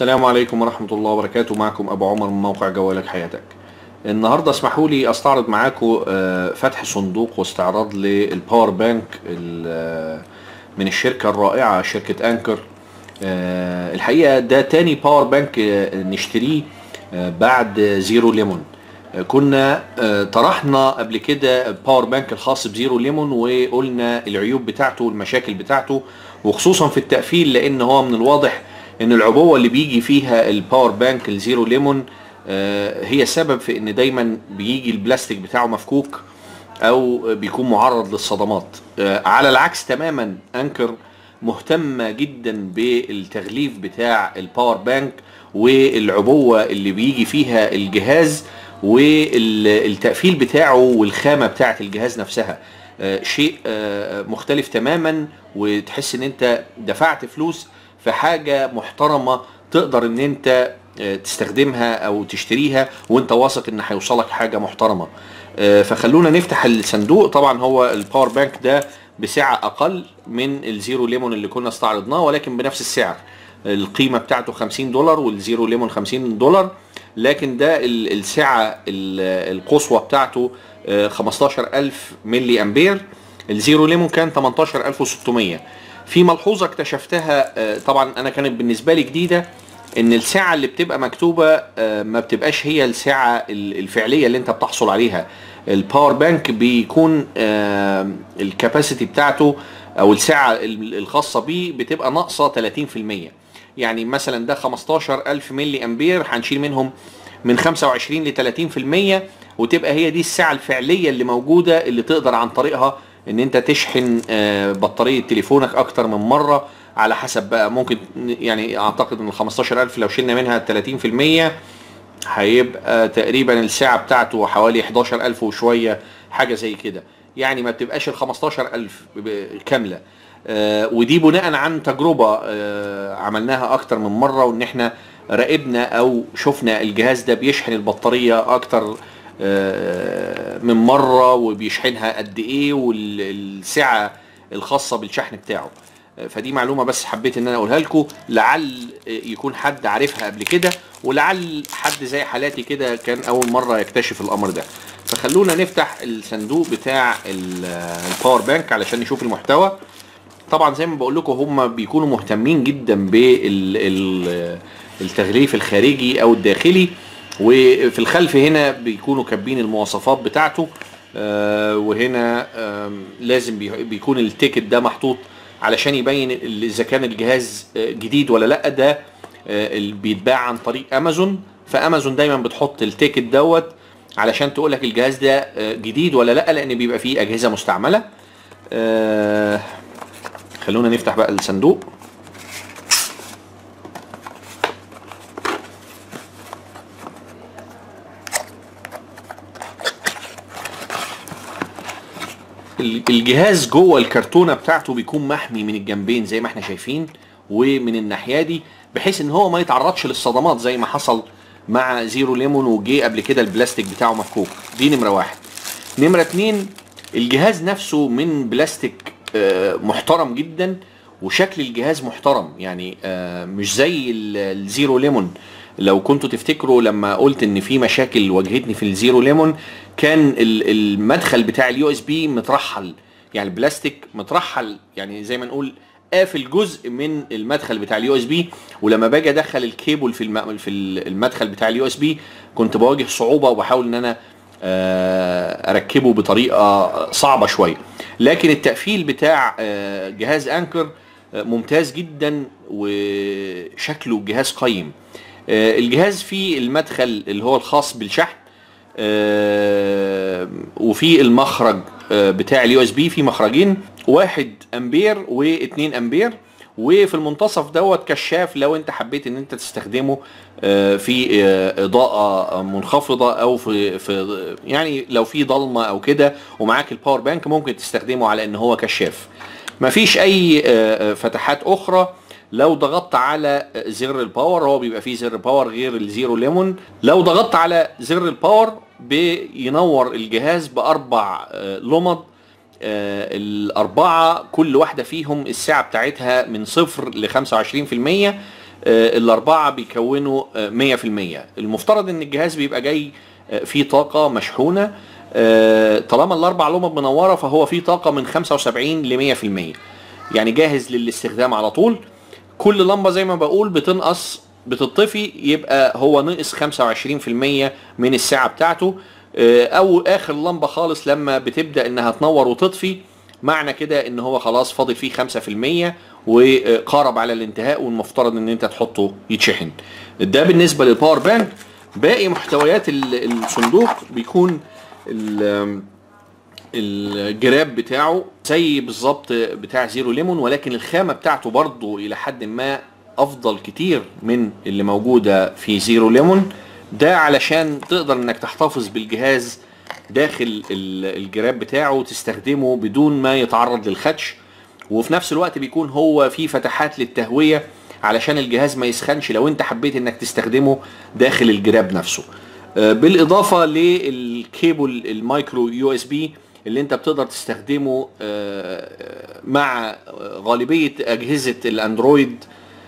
السلام عليكم ورحمة الله وبركاته معكم أبو عمر من موقع جوالك حياتك النهاردة اسمحوا لي أستعرض معاكم آه، فتح صندوق واستعراض للباور بانك ال- آه، من الشركة الرائعة شركة أنكر آه، الحقيقة ده تاني باور بانك آه، نشتريه آه، بعد زيرو ليمون آه، كنا آه، طرحنا قبل كده الباور بانك الخاص بزيرو ليمون وقلنا العيوب بتاعته والمشاكل بتاعته وخصوصا في التقفيل لان هو من الواضح ان العبوه اللي بيجي فيها الباور بانك الزيرو ليمون آه، هي سبب في ان دايما بيجي البلاستيك بتاعه مفكوك او بيكون معرض للصدمات آه، على العكس تماما انكر مهتمة جدا بالتغليف بتاع الباور بانك والعبوة اللي بيجي فيها الجهاز والتقفيل بتاعه والخامة بتاعة الجهاز نفسها آه، شيء آه، مختلف تماما وتحس ان انت دفعت فلوس في حاجة محترمة تقدر ان انت آه، تستخدمها او تشتريها وانت واثق ان هيوصلك حاجة محترمة آه، فخلونا نفتح الصندوق طبعا هو الباور بانك ده بسعة اقل من الزيرو ليمون اللي كنا استعرضناه ولكن بنفس السعر القيمة بتاعته 50 دولار والزيرو ليمون 50 دولار لكن ده ال- السعة ال- القصوى بتاعته آه، 15000 ملي امبير الزيرو ليمون كان 18600 في ملحوظة اكتشفتها آه، طبعا انا كانت بالنسبة لي جديدة ان السعة اللي بتبقى مكتوبة آه، ما بتبقاش هي السعة ال- الفعلية اللي انت بتحصل عليها الباور بانك بيكون الكاباسيتي بتاعته او السعة ال- الخاصة بيه بتبقى ناقصة 30% يعني مثلا ده 15000 ملي امبير هنشيل منهم من 25 ل 30% وتبقى هي دي السعة الفعلية اللي موجودة اللي تقدر عن طريقها ان انت تشحن آه، بطارية تليفونك اكتر من مرة على حسب بقى ممكن يعني اعتقد ان ال 15000 لو شلنا منها 30% هيبقى تقريبا الساعة بتاعته حوالي 11000 وشوية حاجة زي كده يعني ما بتبقاش ال 15000 ب- كاملة آه، ودي بناء عن تجربة آه، عملناها اكتر من مرة وان احنا راقبنا او شفنا الجهاز ده بيشحن البطارية اكتر آه، من مرة وبيشحنها قد ايه والسعة الخاصة بالشحن بتاعه آه، فدي معلومة بس حبيت ان انا اقولها لكم لعل آه، يكون حد عارفها قبل كده ولعل حد زي حالاتي كده كان اول مرة يكتشف الامر ده فخلونا نفتح الصندوق بتاع ال- الباور بانك علشان نشوف المحتوى طبعا زي ما بقول لكم هم بيكونوا مهتمين جدا بالتغليف الخارجي او الداخلي وفي الخلف هنا بيكونوا كاتبين المواصفات بتاعته آه، وهنا آم، لازم بي- بيكون التيكت ده محطوط علشان يبين ال- اذا كان الجهاز آه، جديد ولا لا ده آه، اللي بيتباع عن طريق امازون فامازون دايما بتحط التيكت دوت علشان تقول لك الجهاز ده آه، جديد ولا لا لان بيبقى فيه اجهزه مستعمله آه، خلونا نفتح بقى الصندوق ال- الجهاز جوه الكرتونه بتاعته بيكون محمي من الجنبين زي ما احنا شايفين ومن الناحيه دي بحيث ان هو ما يتعرضش للصدمات زي ما حصل مع زيرو ليمون وجي قبل كده البلاستيك بتاعه مفكوك دي نمره واحد نمره اتنين الجهاز نفسه من بلاستيك آه، محترم جدا وشكل الجهاز محترم يعني آه، مش زي ال- الزيرو ليمون لو كنتوا تفتكروا لما قلت ان في مشاكل واجهتني في الزيرو ليمون كان ال- المدخل بتاع اليو اس بي مترحل يعني البلاستيك مترحل يعني زي ما نقول قافل جزء من المدخل بتاع اليو اس بي ولما باجي ادخل الكيبل في الم- في المدخل بتاع اليو اس بي كنت بواجه صعوبه وبحاول ان انا آه، اركبه بطريقه صعبه شويه لكن التقفيل بتاع آه، جهاز انكر آه، ممتاز جدا وشكله جهاز قيم آه، الجهاز فيه المدخل اللي هو الخاص بالشحن آه، وفي المخرج آه، بتاع اليو اس بي في مخرجين واحد امبير واثنين امبير وفي المنتصف دوت كشاف لو انت حبيت ان انت تستخدمه آه، في آه، اضاءه منخفضه او في في يعني لو في ضلمه او كده ومعاك الباور بانك ممكن تستخدمه على ان هو كشاف مفيش اي آه، آه، فتحات اخرى لو ضغطت على زر الباور هو بيبقى فيه زر باور غير الزيرو ليمون لو ضغطت على زر الباور بينور الجهاز باربع آه، لمض آه، الأربعة كل واحدة فيهم السعة بتاعتها من صفر ل 25% آه، الاربعه بيكونوا آه، 100% المفترض ان الجهاز بيبقى جاي آه، فيه طاقه مشحونه آه، طالما الاربع لمب منوره فهو فيه طاقه من 75 ل 100% يعني جاهز للاستخدام على طول كل لمبه زي ما بقول بتنقص بتطفي يبقى هو نقص 25% من الساعه بتاعته آه، او اخر لمبه خالص لما بتبدا انها تنور وتطفي معنى كده ان هو خلاص فاضل فيه 5% وقارب على الانتهاء والمفترض ان انت تحطه يتشحن ده بالنسبه للباور بانك باقي محتويات ال- الصندوق بيكون ال- الجراب بتاعه زي بالظبط بتاع زيرو ليمون ولكن الخامه بتاعته برضه الى حد ما افضل كتير من اللي موجوده في زيرو ليمون ده علشان تقدر انك تحتفظ بالجهاز داخل ال- الجراب بتاعه وتستخدمه بدون ما يتعرض للخدش وفي نفس الوقت بيكون هو فيه فتحات للتهويه علشان الجهاز ما يسخنش لو انت حبيت انك تستخدمه داخل الجراب نفسه آه، بالاضافه للكيبل المايكرو يو اس بي اللي انت بتقدر تستخدمه آه، مع آه، غالبيه اجهزه الاندرويد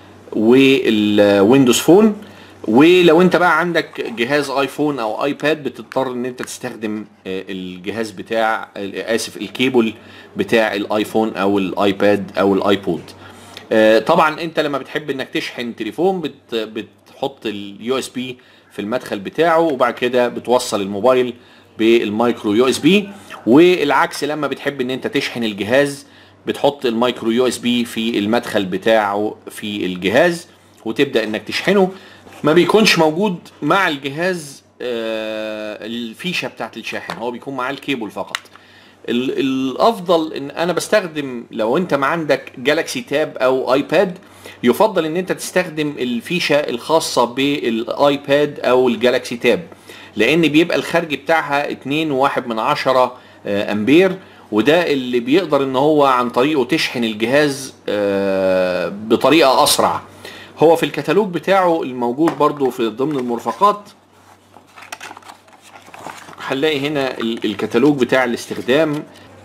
والويندوز فون ولو انت بقى عندك جهاز ايفون او ايباد بتضطر ان انت تستخدم آه، الجهاز بتاع آه، اسف الكيبل بتاع الايفون او الايباد او الايبود آه، طبعا انت لما بتحب انك تشحن تليفون بت بتحط اليو اس بي في المدخل بتاعه وبعد كده بتوصل الموبايل بالمايكرو يو اس بي والعكس لما بتحب ان انت تشحن الجهاز بتحط المايكرو يو اس بي في المدخل بتاعه في الجهاز وتبدا انك تشحنه ما بيكونش موجود مع الجهاز آه، الفيشه بتاعت الشاحن هو بيكون معاه الكيبل فقط ال- الافضل ان انا بستخدم لو انت ما عندك جالاكسي تاب او ايباد يفضل ان انت تستخدم الفيشه الخاصه بالايباد او الجالاكسي تاب لان بيبقى الخارج بتاعها 2.1 من عشرة آه، امبير وده اللي بيقدر ان هو عن طريقه تشحن الجهاز آه، بطريقه اسرع هو في الكتالوج بتاعه الموجود برضو في ضمن المرفقات هنلاقي هنا ال- الكتالوج بتاع الاستخدام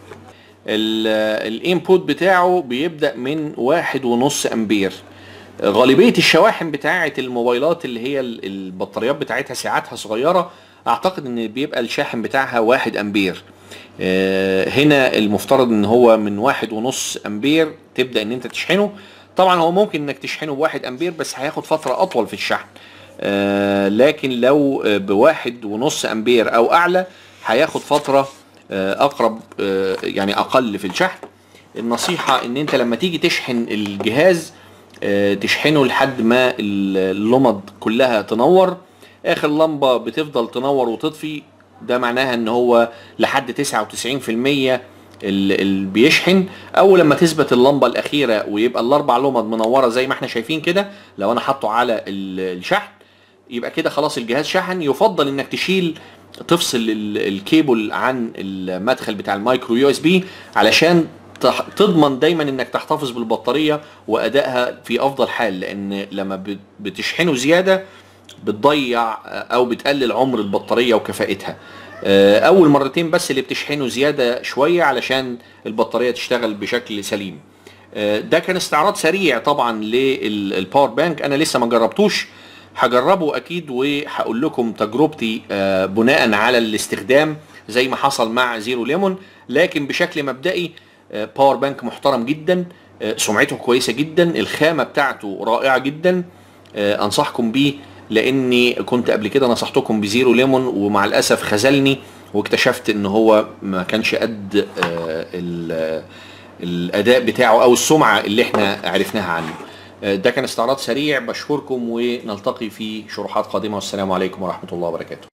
الانبوت بتاعه بيبدا من واحد ونص امبير غالبيه الشواحن بتاعه الموبايلات اللي هي ال- البطاريات بتاعتها ساعاتها صغيره اعتقد ان بيبقى الشاحن بتاعها واحد امبير آه، هنا المفترض ان هو من واحد ونص امبير تبدا ان انت تشحنه طبعا هو ممكن انك تشحنه بواحد امبير بس هياخد فتره اطول في الشحن آه، لكن لو آه، بواحد ونص امبير او اعلى هياخد فتره آه، اقرب آه، يعني اقل في الشحن النصيحه ان انت لما تيجي تشحن الجهاز آه، تشحنه لحد ما اللمض كلها تنور اخر لمبه بتفضل تنور وتطفي ده معناها ان هو لحد 99% اللي بيشحن اول لما تثبت اللمبه الاخيره ويبقى الاربع لمض منوره زي ما احنا شايفين كده لو انا حاطه على ال- الشحن يبقى كده خلاص الجهاز شحن يفضل انك تشيل تفصل ال- الكيبل عن المدخل بتاع المايكرو يو اس بي علشان تح- تضمن دايما انك تحتفظ بالبطاريه وادائها في افضل حال لان لما بت- بتشحنه زياده بتضيع او بتقلل عمر البطاريه وكفاءتها آه، اول مرتين بس اللي بتشحنه زياده شويه علشان البطاريه تشتغل بشكل سليم آه، ده كان استعراض سريع طبعا للباور بانك انا لسه ما جربتوش هجربه اكيد وهقول لكم تجربتي آه، بناء على الاستخدام زي ما حصل مع زيرو ليمون لكن بشكل مبدئي آه، باور بانك محترم جدا آه، سمعته كويسه جدا الخامه بتاعته رائعه جدا آه، انصحكم بيه لاني كنت قبل كده نصحتكم بزيرو ليمون ومع الاسف خذلني واكتشفت ان هو ما كانش قد آه، ال- الاداء بتاعه او السمعه اللي احنا عرفناها عنه آه، ده كان استعراض سريع بشكركم ونلتقي في شروحات قادمه والسلام عليكم ورحمه الله وبركاته